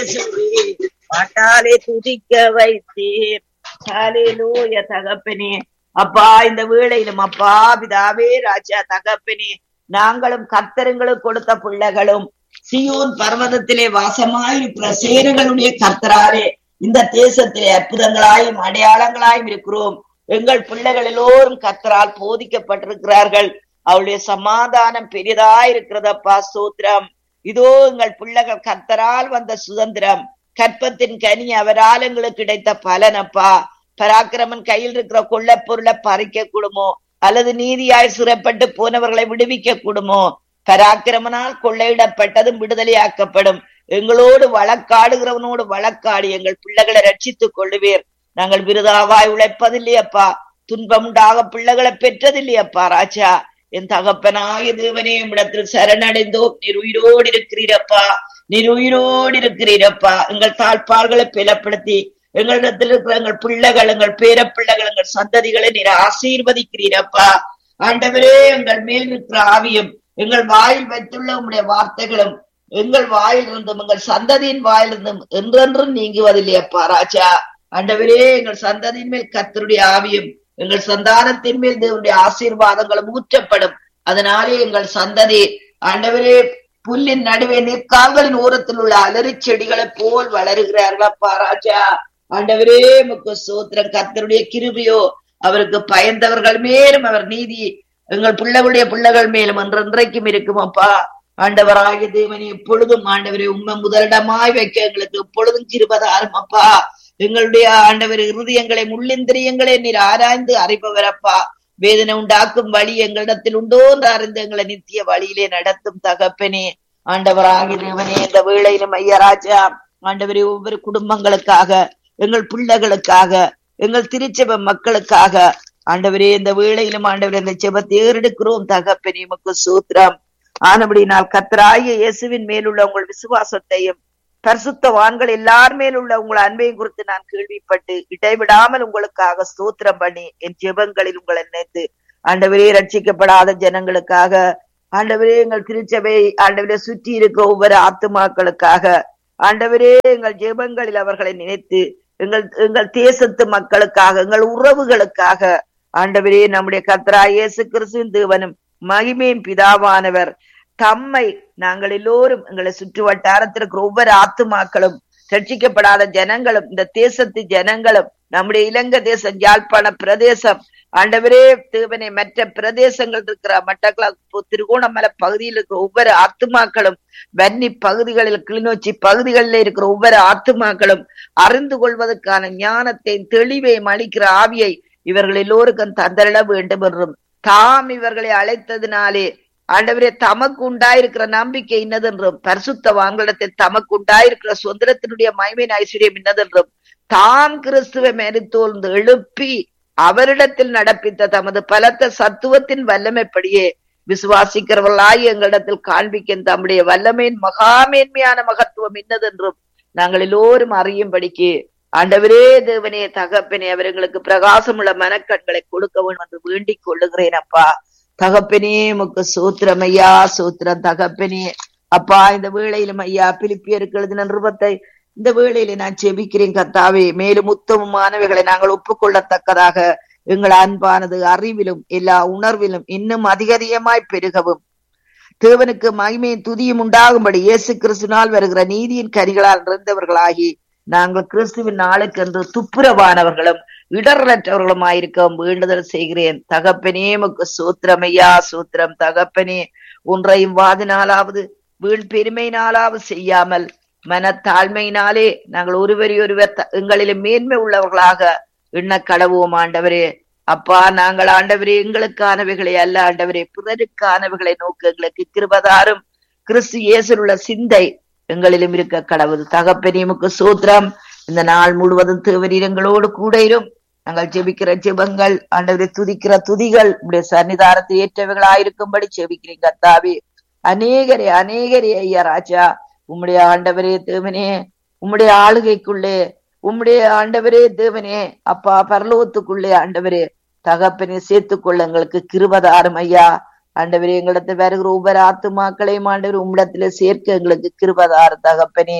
இயேசுவே பாட்டாலே துதிக்க வைத்தீர் ஹalleluya தகப்பனே அப்பா இந்த வேளையிலும் அப்பா பிதாவே ராஜா தகப்பனே நாங்களும் கர்த்தருங்களுக்கு கொடுத்த பிள்ளைகளும் சியோன் பர்வதத்திலே வாசமாயிருக்கிற சேனைகளுடைய கர்த்தராலே இந்த தேசத்திலே அற்புதங்களாயும் அடையாளங்களாயும் இருக்கிறோம் எங்கள் பிள்ளைகள் எல்லோரும் கர்த்தரால் போதிக்கப்பட்டிருக்கிறார்கள் அவளுடைய சமாதானம் பெரிதா இருக்கிறதப்பா சூத்திரம் இதோ எங்கள் பிள்ளைகள் கர்த்தரால் வந்த சுதந்திரம் கற்பத்தின் கனி அவரால் எங்களுக்கு கிடைத்த பலனப்பா பராக்கிரமன் கையில் இருக்கிற கொள்ளப் பொருளை பறிக்க கூடுமோ அல்லது நீதியாய் சிறைப்பட்டு போனவர்களை விடுவிக்க கூடுமோ பராக்கிரமனால் கொள்ளையிடப்பட்டதும் விடுதலையாக்கப்படும் எங்களோடு வழக்காடுகிறவனோடு வழக்காடி எங்கள் பிள்ளைகளை ரட்சித்துக் கொள்ளுவீர் நாங்கள் விருதாவாய் உழைப்பதில்லையப்பா துன்பம் உண்டாக பிள்ளைகளை பெற்றதில்லையப்பா ராஜா என் தகப்பனாய தேவனே இடத்தில் சரணடைந்தோம் நீர் உயிரோடு இருக்கிறீரப்பா நீர் உயிரோடு இருக்கிறீரப்பா எங்கள் தாழ்பார்களை பிளப்படுத்தி எங்களிடத்தில் இருக்கிற எங்கள் பிள்ளைகள் எங்கள் பேர பிள்ளைகள் எங்கள் சந்ததிகளை நீர் ஆசீர்வதிக்கிறீரப்பா ஆண்டவரே எங்கள் மேல் இருக்கிற ஆவியும் எங்கள் வாயில் வைத்துள்ள உங்களுடைய வார்த்தைகளும் எங்கள் வாயில் இருந்தும் எங்கள் சந்ததியின் வாயிலிருந்தும் என்றென்றும் நீங்குவதில்லையப்பா ராஜா ஆண்டவரே எங்கள் சந்ததியின் மேல் கத்தருடைய ஆவியும் எங்கள் சந்தானத்தின் மேல் தேவனுடைய ஆசீர்வாதங்களும் ஊற்றப்படும் அதனாலே எங்கள் சந்ததி ஆண்டவரே புல்லின் நடுவே நிற்கால்களின் ஓரத்தில் உள்ள அலறி செடிகளை போல் வளருகிறார்களப்பா ராஜா ஆண்டவரே முக்கு சோத்திரம் கத்தருடைய கிருபியோ அவருக்கு பயந்தவர்கள் மேலும் அவர் நீதி எங்கள் பிள்ளைகளுடைய பிள்ளைகள் மேலும் என்றென்றைக்கும் இருக்கும் அப்பா ஆண்டவராகிய தேவனி எப்பொழுதும் ஆண்டவரை உண்மை முதலிடமாய் வைக்க எங்களுக்கு எப்பொழுதும் கிருபதாரும் அப்பா எங்களுடைய ஆண்டவர் இருதயங்களை முள்ளிந்திரியங்களை நீர் ஆராய்ந்து அறிபவரப்பா வேதனை உண்டாக்கும் வழி எங்களிடத்தில் உண்டோ என்று அறிந்து எங்களை நித்திய வழியிலே நடத்தும் தகப்பனே ஆண்டவராகி தேவனே இந்த வேளையிலும் ஐயராஜா ஆண்டவரே ஒவ்வொரு குடும்பங்களுக்காக எங்கள் பிள்ளைகளுக்காக எங்கள் திருச்சபை மக்களுக்காக ஆண்டவரே இந்த வேளையிலும் ஆண்டவரே இந்த செபத்தை ஏறெடுக்கிறோம் தகப்பனே உமக்கு சூத்திரம் ஆனபடினால் கத்தராய இயேசுவின் மேலுள்ள உங்கள் விசுவாசத்தையும் பரிசுத்தவான்கள் எல்லார் மேலுள்ள உங்கள் அன்பையும் குறித்து நான் கேள்விப்பட்டு இடைவிடாமல் உங்களுக்காக ஸ்தோத்திரம் பண்ணி என் ஜெபங்களில் உங்களை நினைத்து ஆண்டவரே ரட்சிக்கப்படாத ஜனங்களுக்காக ஆண்டவரே எங்கள் திருச்சபை ஆண்டவரே சுற்றி இருக்க ஒவ்வொரு ஆத்துமாக்களுக்காக ஆண்டவரே எங்கள் ஜெபங்களில் அவர்களை நினைத்து எங்கள் எங்கள் தேசத்து மக்களுக்காக எங்கள் உறவுகளுக்காக ஆண்டவரே நம்முடைய கத்ரா இயேசு கிறிஸ்துவின் தேவனும் மகிமையும் பிதாவானவர் தம்மை நாங்கள் எல்லோரும் எங்களை சுற்று வட்டாரத்திற்கு ஒவ்வொரு ஆத்துமாக்களும் ரட்சிக்கப்படாத ஜனங்களும் இந்த தேசத்து ஜனங்களும் நம்முடைய இலங்கை தேசம் யாழ்ப்பாண பிரதேசம் ஆண்டவரே தேவனை மற்ற பிரதேசங்கள் இருக்கிற மட்டக்களப்பு திருகோணமலை பகுதியில் இருக்கிற ஒவ்வொரு ஆத்துமாக்களும் வன்னி பகுதிகளில் கிளிநொச்சி பகுதிகளில் இருக்கிற ஒவ்வொரு ஆத்துமாக்களும் அறிந்து கொள்வதற்கான ஞானத்தையும் தெளிவையும் அளிக்கிற ஆவியை இவர்கள் எல்லோருக்கும் தந்தரிட வேண்டும் என்றும் தாம் இவர்களை அழைத்ததினாலே ஆண்டவரே தமக்கு உண்டாயிருக்கிற நம்பிக்கை இன்னதென்றும் பரிசுத்த வாங்கலத்தில் தமக்கு உண்டாயிருக்கிற சுதந்திரத்தினுடைய மகிமையின் ஐஸ்வர்யம் இன்னதென்றும் தாம் கிறிஸ்துவை மெரித்தோர்ந்து எழுப்பி அவரிடத்தில் நடப்பித்த தமது பலத்த சத்துவத்தின் வல்லமைப்படியே விசுவாசிக்கிறவர்களாய் எங்களிடத்தில் காண்பிக்கும் தம்முடைய வல்லமையின் மகாமேன்மையான மகத்துவம் இன்னதென்றும் நாங்கள் எல்லோரும் அறியும்படிக்கு ஆண்டவரே தேவனே தகப்பனே அவர்களுக்கு பிரகாசமுள்ள மனக்கண்களை கொடுக்க வேண்டும் என்று வேண்டிக் கொள்ளுகிறேன் அப்பா தகப்பனே முக்கு சூத்திரம் ஐயா சூத்திரம் தகப்பனே அப்பா இந்த வேளையிலும் ஐயா பிலிப்பியருக்கு எழுதின நிருபத்தை இந்த வேளையில நான் செபிக்கிறேன் கத்தாவே மேலும் உத்தமமானவைகளை நாங்கள் ஒப்புக்கொள்ளத்தக்கதாக எங்கள் அன்பானது அறிவிலும் எல்லா உணர்விலும் இன்னும் அதிக அதிகமாய் பெருகவும் தேவனுக்கு மகிமையும் துதியும் உண்டாகும்படி இயேசு கிறிஸ்துனால் வருகிற நீதியின் கனிகளால் நிறைந்தவர்களாகி நாங்கள் கிறிஸ்துவின் நாளுக்கென்று துப்புரவானவர்களும் இடரற்றவர்களுமாயிருக்கவும் வேண்டுதல் செய்கிறேன் தகப்பனே முக்கு சூத்திரமையா சூத்திரம் தகப்பனே ஒன்றையும் வாதினாலாவது வீண் பெருமையினாலாவது செய்யாமல் மனத்தாழ்மையினாலே நாங்கள் ஒருவரை ஒருவர் எங்களிலும் மேன்மை உள்ளவர்களாக எண்ண கடவுவோம் ஆண்டவரே அப்பா நாங்கள் ஆண்டவரே எங்களுக்கானவைகளை அல்ல ஆண்டவரே பிறருக்கானவைகளை நோக்கு எங்களுக்கு கிருபதாரும் கிறிஸ்து இயேசில் உள்ள சிந்தை எங்களிலும் இருக்க கடவுள் தகப்பனியமுக்கு சூத்திரம் இந்த நாள் முழுவதும் தேவரீரங்களோடு கூட இரும் நாங்கள் ஜெபிக்கிற ஜெபங்கள் ஆண்டவரை துதிக்கிற துதிகள் உடைய சன்னிதானத்தை ஏற்றவைகளாயிருக்கும்படி ஜெபிக்கிறீங்க கத்தாவே அநேகரே அநேகரே ஐயா ராஜா உம்முடைய ஆண்டவரே தேவனே உம்முடைய ஆளுகைக்குள்ளே உம்முடைய ஆண்டவரே தேவனே அப்பா பரலோகத்துக்குள்ளே ஆண்டவரே தகப்பனே சேர்த்துக்கொள்ள எங்களுக்கு கிருபதாரம் ஐயா ஆண்டவரே எங்களிடத்தில் வருகிற ஒவ்வொரு ஆத்துமாக்களையும் ஆண்டவர் உம்மிடத்துல சேர்க்க எங்களுக்கு கிருபதார தகப்பனே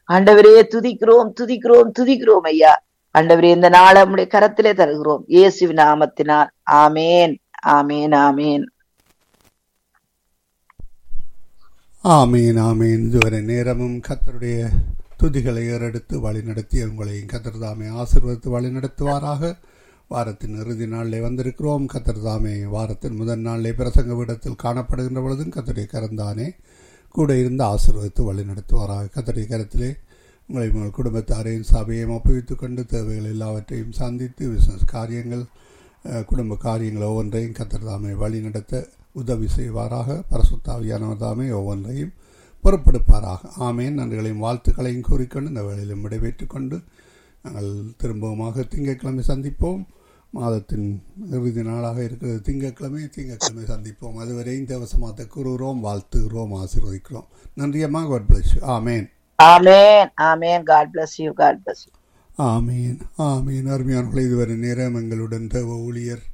ஆண்டவரே துதிக்கிறோம் துதிக்கிறோம் துதிக்கிறோம் ஐயா ஆண்டவரே இந்த நாளை நம்முடைய கரத்திலே தருகிறோம் இயேசுவின் நாமத்தினால் ஆமேன் ஆமேன் ஆமேன் ஆமீன் ஆமீன் இதுவரை நேரமும் கத்தருடைய துதிகளை ஏறெடுத்து வழிநடத்தி உங்களையும் கத்தர் தாமே ஆசீர்வதித்து வழிநடத்துவாராக வாரத்தின் இறுதி நாளிலே வந்திருக்கிறோம் கத்தர் தாமே வாரத்தின் முதல் நாளிலே பிரசங்க விடத்தில் காணப்படுகின்ற பொழுதும் கத்தருடைய கரந்தானே கூட இருந்து ஆசீர்வதித்து வழிநடத்துவாராக கத்தருடைய கரத்திலே உங்களை உங்கள் குடும்பத்தாரையும் சபையையும் ஒப்புவித்துக் கொண்டு தேவைகள் எல்லாவற்றையும் சந்தித்து பிசினஸ் காரியங்கள் அஹ், குடும்ப காரியங்கள் ஒவ்வொன்றையும் கத்தர் தாமே வழிநடத்த உதவி செய்வாராக பரசுத்தாவியானவர் தாமே ஒவ்வொன்றையும் பொறுப்பெடுப்பாராக ஆமேன் நன்றிகளையும் வாழ்த்துக்களையும் கூறிக்கொண்டு இந்த வேளையிலும் விடைபெற்றுக் கொண்டு நாங்கள் திரும்பவுமாக திங்கட்கிழமை சந்திப்போம் மாதத்தின் இறுதி நாளாக இருக்கிறது திங்கட்கிழமை திங்கட்கிழமை சந்திப்போம் அதுவரையும் தேவசமாத்த கூறுகிறோம் வாழ்த்துகிறோம் ஆசீர்வதிக்கிறோம் நன்றியம்மா காட் பிளஸ் ஆமேன் ஆமேன் ஆமேன் God bless you God bless you ஆமீன் ஆமீன் அருமையானவர்களே இதுவரை நேரம் எங்களுடன் தேவ ஊழியர்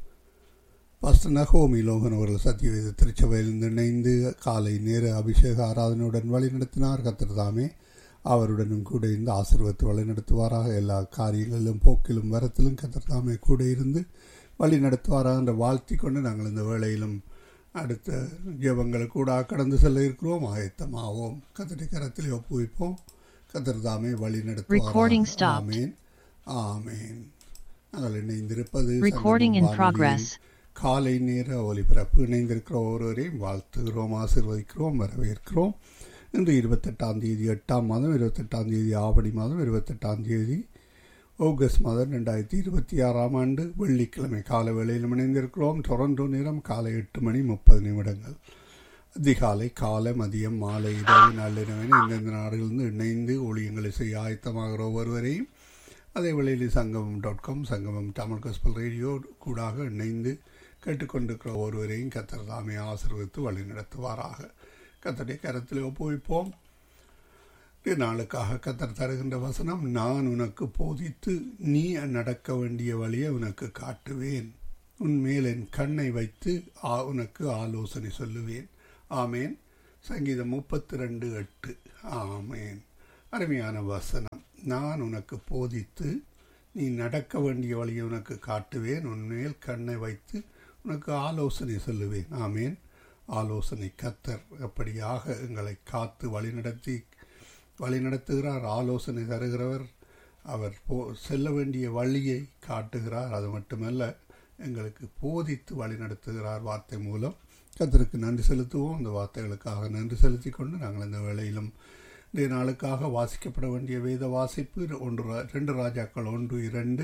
பாஸ்டர் நகோமி லோகன் அவர்கள் சத்தியவேத திருச்சபையிலிருந்து இணைந்து காலை நேர அபிஷேக ஆராதனையுடன் வழிநடத்தினார் கத்தர் தாமே அவருடனும் கூட இருந்து ஆசீர்வத்து வழிநடத்துவாராக எல்லா காரியங்களிலும் போக்கிலும் வரத்திலும் கத்தர் தாமே கூட இருந்து வழி நடத்துவாராக என்ற வாழ்த்தி கொண்டு நாங்கள் இந்த வேளையிலும் அடுத்த ஜெபங்களுக்கு கூட கடந்து செல்ல இருக்கிறோம் ஆயத்தமாவோம் கத்தரை கரத்தில் ஒப்புவிப்போம் கத்தர் தாமே வழி Recording நடத்துவாராக stopped. ஆமேன் ஆமேன் நாங்கள் இணைந்திருப்பது Recording in சங்கமம் progress. வானொலியின் காலை நேர ஒலிபரப்பு இணைந்திருக்கிற ஒருவரையும் வாழ்த்துகிறோம் ஆசீர்வதிக்கிறோம் வரவேற்கிறோம் இன்று இருபத்தெட்டாம் தேதி எட்டாம் மாதம் இருபத்தெட்டாம் தேதி ஆவணி மாதம் இருபத்தெட்டாம் தேதி ஆகஸ்ட் மாதம் ரெண்டாயிரத்தி இருபத்தி ஆறாம் ஆண்டு வெள்ளிக்கிழமை காலை வேளையில் இணைந்திருக்கிறோம் டொரண்டோ நேரம் காலை எட்டு மணி முப்பது நிமிடங்கள் அதிகாலை காலை மதியம் மாலை இரவு நள்ளிரவின இந்தந்த நாடுகளிலிருந்து இணைந்து ஊழியங்களை செய்ய ஆயத்தமாகிற ஒருவரையும் அதே வேளையில் சங்கமம் டாட் காம் சங்கமம் தமிழ் கஸ்பல் ரேடியோ கூடாக இணைந்து கேட்டுக்கொண்டிருக்கிற ஒருவரையும் கத்தர் தாமே ஆசீர்வதித்து வழிநடத்துவாராக கத்தருடைய கரத்தில் ஒப்புவிப்போம் இன்றைய நாளுக்காக கத்தர் தருகின்ற வசனம் நான் உனக்கு போதித்து நீ நடக்க வேண்டிய வழியை உனக்கு காட்டுவேன் உன்மேல் என் கண்ணை வைத்து ஆ- உனக்கு ஆலோசனை சொல்லுவேன் ஆமேன் சங்கீதம் முப்பத்தி ரெண்டு எட்டு ஆமேன் அருமையான வசனம் நான் உனக்கு போதித்து நீ நடக்க வேண்டிய வழியை உனக்கு காட்டுவேன் உன்மேல் கண்ணை வைத்து உனக்கு ஆலோசனை சொல்லுவேன் ஆமேன் ஆலோசனை கத்தர் அப்படியாக எங்களை காத்து வழிநடத்தி வழிநடத்துகிறார் ஆலோசனை தருகிறவர் அவர் போ செல்ல வேண்டிய வழியை காட்டுகிறார் அது மட்டுமல்ல எங்களுக்கு போதித்து வழிநடத்துகிறார் வார்த்தை மூலம் கத்தருக்கு நன்றி செலுத்துவோம் இந்த வார்த்தைகளுக்காக நன்றி செலுத்தி கொண்டு நாங்கள் இந்த வேளையிலும் இன்றைய நாளுக்காக வாசிக்கப்பட வேண்டிய வேத வாசிப்பு ஒன்று ரா- ரெண்டு ராஜாக்கள் ஒன்று இரண்டு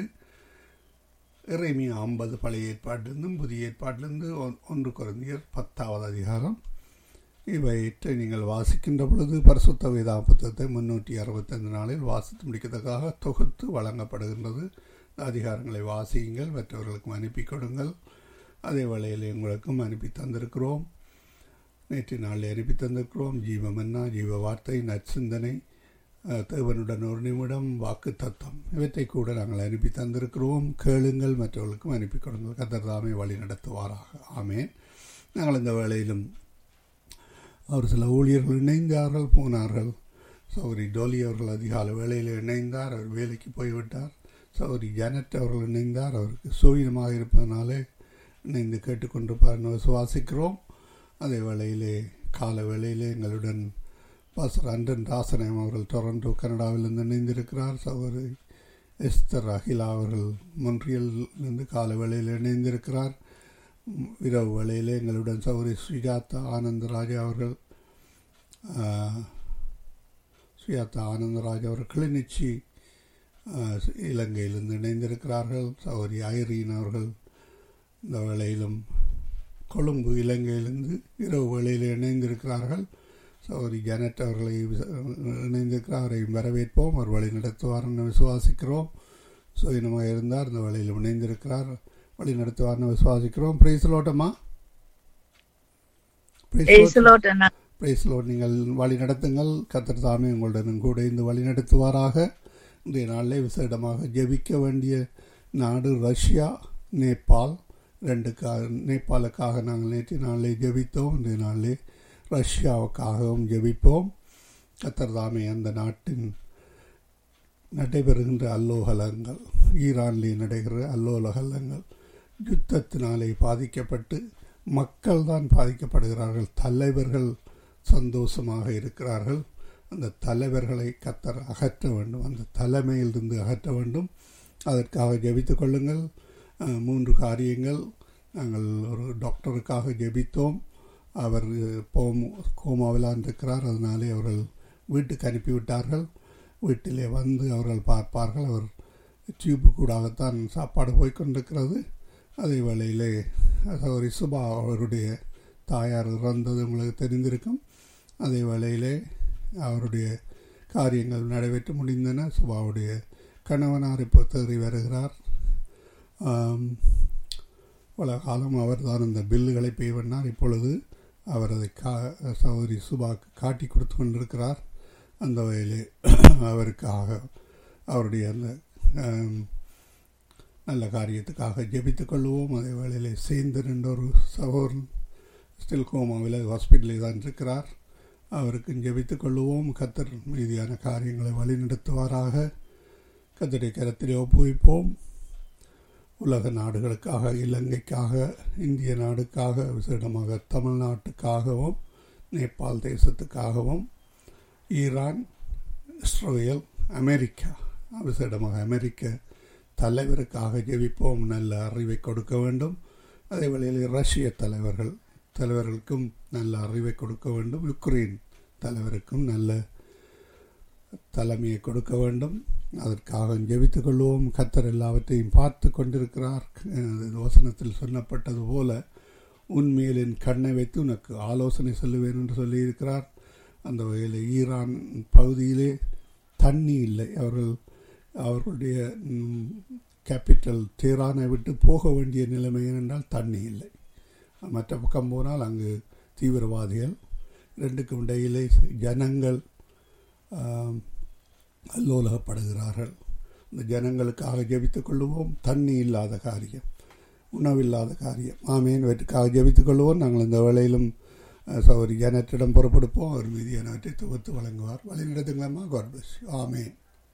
இறைமி ஐம்பது பழைய ஏற்பாட்டிலிருந்தும் புதிய ஏற்பாட்டிலிருந்து ஒன்- ஒன்று குறைந்தியர் பத்தாவது அதிகாரம் இவற்றை நீங்கள் வாசிக்கின்ற பொழுது பரிசுத்த வேதா புத்தகத்தை முன்னூற்றி அறுபத்தைந்து நாளில் வாசித்து முடிக்கத்தக்காக தொகுத்து வழங்கப்படுகின்றது இந்த அதிகாரங்களை வாசியுங்கள் மற்றவர்களுக்கும் அனுப்பி கொடுங்கள் அதே வேளையில் உங்களுக்கும் அனுப்பி தந்திருக்கிறோம் நேற்று நாளில் அனுப்பி தந்திருக்கிறோம் ஜீவமன்னா ஜீவ வார்த்தை நற்சிந்தனை அஹ், தேவனுடன் ஒரு நிமிடம் வாக்கு தத்தம் இவற்றை கூட நாங்கள் அனுப்பி தந்திருக்கிறோம் கேளுங்கள் மற்றவர்களுக்கும் அனுப்பி கொடுங்கள் கத்தர் தாமே வழி நடத்துவாராக ஆமேன் நாங்கள் இந்த வேளையிலும் அவர் சில ஊழியர்கள் இணைந்தார்கள் போனார்கள் சௌரி டோலி அவர்கள் அதிகாலை வேளையில் இணைந்தார் அவர் வேலைக்கு போய்விட்டார் சௌரி ஜானட் அவர்கள் இணைந்தார் அவருக்கு சோயினமாக இருப்பதனாலே இணைந்து கேட்டுக்கொண்டிருப்பார் என்று விசுவாசிக்கிறோம் அதே வேளையிலே கால வேளையிலே எங்களுடன் பாஸ்டர் அண்டன் ராசனம் அவர்கள் டொரண்டோ கனடாவிலிருந்து இணைந்திருக்கிறார் சௌரி எஸ்தர் அகிலா அவர்கள் மொன்றியலிருந்து கால வேளையில் இணைந்திருக்கிறார் ம், இரவு வேளையிலே எங்களுடன் சௌரி சுஜாதா ஆனந்தராஜா அவர்கள் ஆ, சுஜாதா ஆனந்தராஜ் அவர்கள் கிளிநொச்சி ஆ, இலங்கையிலிருந்து இணைந்திருக்கிறார்கள் சௌரி ஐரீன் அவர்கள் இந்த வேளையிலும் கொழும்பு இலங்கையிலிருந்து இரவு வேளையில் இணைந்திருக்கிறார்கள் சௌரி ஜானட் அவர்களை விச- இணைந்திருக்கிறார் அவரையும் வரவேற்போம் அவர் வழி நடத்துவார் என்று விசுவாசிக்கிறோம் சுயனமாக இருந்தார் இந்த வேளையில் இணைந்திருக்கிறார் வழி நடத்துவார்னு விசுவாசிக்கிறோம் பிரைஸ் லோட்டமா Praise the Lord அண்ணா. பிரைஸ் லோட் நீங்கள் வழி நடத்துங்கள் கத்தர் தாமே உங்களுடன் கூட இந்த வழி நடத்துவாராக இன்றைய நாளிலே விசேடமாக ஜெபிக்க வேண்டிய நாடு ரஷ்யா நேபாள் ரெண்டுக்காக நேபாளுக்காக நாங்கள் நேற்று நாளிலே ஜெபித்தோம் இன்றைய நாளிலே ரஷ்யாவுக்காகவும் ஜெபிப்போம் கத்தர் தாமே அந்த நாட்டின் நடைபெறுகின்ற அல்லோகலங்கள் ஈரானிலே நடைகிற அல்லோலகலங்கள் யுத்தத்தினாலே பாதிக்கப்பட்டு மக்கள் தான் பாதிக்கப்படுகிறார்கள் தலைவர்கள் சந்தோஷமாக இருக்கிறார்கள் அந்த தலைவர்களை கத்தர் அகற்ற வேண்டும் அந்த தலைமையிலிருந்து அகற்ற வேண்டும் அதற்காக ஜெபித்துக் கொள்ளுங்கள் அஹ், மூன்று காரியங்கள் நாங்கள் ஒரு டாக்டருக்காக ஜெபித்தோம் அவர் போம் கோமாவிலான் இருக்கிறார் அதனாலே அவர்கள் வீட்டுக்கு அனுப்பிவிட்டார்கள் வீட்டிலே வந்து அவர்கள் பார்ப்பார்கள் அவர் டியூப்பு கூடாகத்தான் சாப்பாடு போய் கொண்டிருக்கிறது அதே வேளையிலே சௌரி சுபா அவருடைய தாயார் இறந்தது உங்களுக்கு தெரிந்திருக்கும் அதே வேளையிலே அவருடைய காரியங்கள் நடைபெற்று முடிந்தன சுபாவுடைய கணவனார் இப்போ தேறி வருகிறார் ஆம், பல காலம் அவர் தான் அந்த பில்லுகளை பே பண்ணார் இப்பொழுது அவர் அதை கா சௌதரி சுபாக்கு காட்டி கொடுத்து கொண்டிருக்கிறார் அந்த வகையிலே அவருக்காக அவருடைய அந்த ஆம், நல்ல காரியத்துக்காக ஜெபித்துக் கொள்வோம் அதே வேளையிலே சேந்தன் என்ற ஒரு சகோதரன் ஸ்டில் கோமாவில் ஹாஸ்பிட்டலில் தான் இருக்கிறார் அவருக்கு ஜெபித்துக் கொள்வோம் கத்தர் மீதியான காரியங்களை வழிநடத்துவாராக கத்தரை கரத்திலே ஒப்புவிப்போம் உலக நாடுகளுக்காக இலங்கைக்காக இந்திய நாடுக்காக விசேடமாக தமிழ்நாட்டுக்காகவும் நேபாள் தேசத்துக்காகவும் ஈரான் இஸ்ரேல் அமெரிக்கா விசேடமாக அமெரிக்க தலைவருக்காக ஜெபிப்போம் நல்ல அறிவை கொடுக்க வேண்டும் அதே வேளையில் ரஷ்ய தலைவர்கள் தலைவர்களுக்கும் நல்ல அறிவை கொடுக்க வேண்டும் யுக்ரைன் தலைவருக்கும் நல்ல தலைமையை கொடுக்க வேண்டும் அதற்காக ஜெபித்துக் கொள்வோம் கத்தர் எல்லாவற்றையும் பார்த்து கொண்டிருக்கிறார் அஹ் வசனத்தில் சொல்லப்பட்டது போல உன்மேல் என் கண்ணை வைத்து உனக்கு ஆலோசனை சொல்லுவேன் என்று சொல்லியிருக்கிறார் அந்த வகையில் ஈரான் பகுதியிலே தண்ணி இல்லை அவர்கள் அவர்களுடைய கேபிட்டல் தேரானை விட்டு போக வேண்டிய நிலைமை ஏனென்றால் தண்ணி இல்லை மற்ற பக்கம் போனால் அங்கு தீவிரவாதிகள் ரெண்டுக்கும் இடையிலே ஜனங்கள் ஆம், அல்லோலகப்படுகிறார்கள் இந்த ஜனங்களுக்காக ஜெபித்துக் கொள்ளுவோம் தண்ணி இல்லாத காரியம் உணவில்லாத காரியம் ஆமேன் இவற்றுக்காக ஜெபித்துக் கொள்வோம் நாங்கள் இந்த வேளையிலும் அஹ், சகோதரி ஜனத்திடம் புறப்படுப்போம் அவர் மீதியானவற்றை தொகுத்து வழங்குவார் வழி நடத்துங்களம்மா காட் பிளஸ் ஆமேன்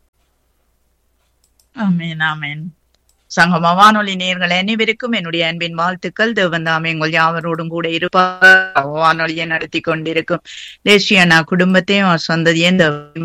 ஆமென் ஆமென் சங்கம வானொலி நேயர்கள் அனைவருக்கும் என்னுடைய அன்பின் வாழ்த்துக்கள் தேவன் தாமே எங்கள் யாவரோடும் கூட இருப்பார் வானொலியை நடத்தி கொண்டிருக்கும் தேசிய அண்ணா குடும்பத்தையும் அவர் சொந்ததையும் இந்த